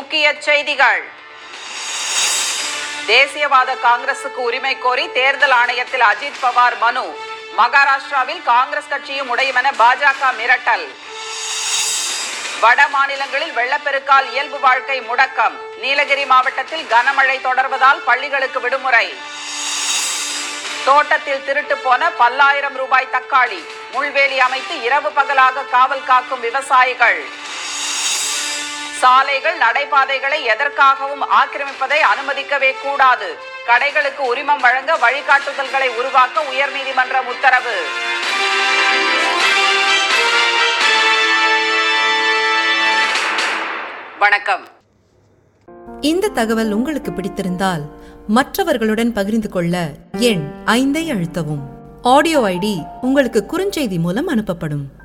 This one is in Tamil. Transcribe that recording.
முக்கிய செய்திகள் தேசியவாத காங்கிரசுக்கு உரிமை கோரி தேர்தல் ஆணையத்தில் அஜித் பவார் மனு மகாராஷ்டிராவில் காங்கிரஸ் கட்சியும் உடையும் என பாஜக மிரட்டல் வட மாநிலங்களில் வெள்ளப்பெருக்கால் இயல்பு வாழ்க்கை முடக்கம் நீலகிரி மாவட்டத்தில் கனமழை தொடர்வதால் பள்ளிகளுக்கு விடுமுறை தோட்டத்தில் திருட்டு போன பல்லாயிரம் ரூபாய் தக்காளி முள்வேலி அமைத்து இரவு பகலாக காவல் காக்கும் விவசாயிகள் சாலைகள் நடைபாதைகளை எதற்காகவும் ஆக்கிரமிப்பதை அனுமதிக்கவே கூடாது கடைகளுக்கு உரிமம் வழங்க வழிகாட்டுதல்களை உருவாக்க உயர்நீதிமன்றம் உத்தரவு வணக்கம் இந்த தகவல் உங்களுக்கு பிடித்திருந்தால் மற்றவர்களுடன் பகிர்ந்து கொள்ள எண் ஐந்தை அழுத்தவும் ஆடியோ ஐடி உங்களுக்கு குறுஞ்செய்தி மூலம் அனுப்பப்படும்